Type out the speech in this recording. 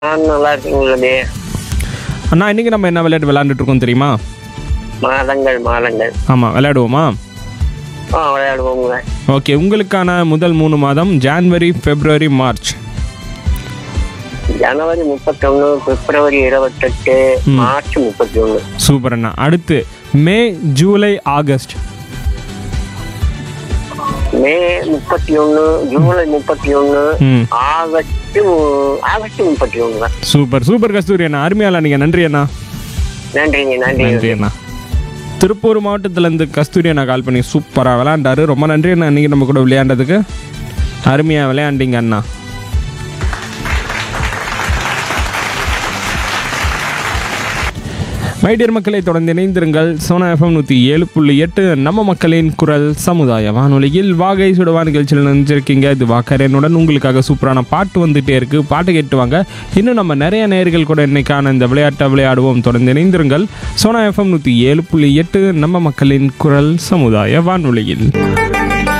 நான் நல்லா இருக்கீங்களே அண்ணா இன்னைக்கு நம்ம என்ன விளையாட்டு விளையாண்டுட்டு இருக்கோம் தெரியுமா மாதங்கள் மாதங்கள் ஆமாம் விளையாடுவோமா ஆ விளையாடுவோங்க ஓகே உங்களுக்கான முதல் மூணு மாதம் ஜான்வரி பிப்ரவரி மார்ச் ஜனவரி முப்பத்தொன்னு பிப்ரவரி இருபத்தெட்டு மார்ச் முப்பத்தி ஒன்று சூப்பர் அண்ணா அடுத்து மே ஜூலை ஆகஸ்ட் மே முப்பத்தி ஒன்று ஜூலை முப்பத்தி ஒன்று ம் ஆகஸ்ட் மு- ஆகஸ்ட் முப்பத்தி ஒன்று தான் சூப்பர் சூப்பர் கஸ்தூரி அண்ணா அருமையால நீங்கள் நன்றி அண்ணா நன்றிங்க நன்றி நன்றி அண்ணா திருப்பூர் மாவட்டத்துலேருந்து கஸ்தூரி அண்ணா கால் பண்ணி சூப்பராக விளையாண்டாரு ரொம்ப நன்றி அண்ணா இன்னைக்கு நம்ம கூட விளையாண்டதுக்கு அருமையாக விளையாண்டிங்க அண்ணா மைடியர் மக்களை தொடர்ந்து இணைந்திருங்கள் சோனா எஃப்எம் நூற்றி ஏழு புள்ளி எட்டு நம்ம மக்களின் குரல் சமுதாய வானொலியில் வாகை சுடுவா நிகழ்ச்சியில் நினைச்சிருக்கீங்க இது வாக்கரனுடன் உங்களுக்காக சூப்பரான பாட்டு வந்துட்டே இருக்கு பாட்டு கேட்டுவாங்க இன்னும் நம்ம நிறைய நேர்கள் கூட இன்னைக்கான இந்த விளையாட்டை விளையாடுவோம் தொடர்ந்து இணைந்திருங்கள் சோனா எஃப்எம் நூற்றி ஏழு புள்ளி எட்டு நம்ம மக்களின் குரல் சமுதாய வானொலியில்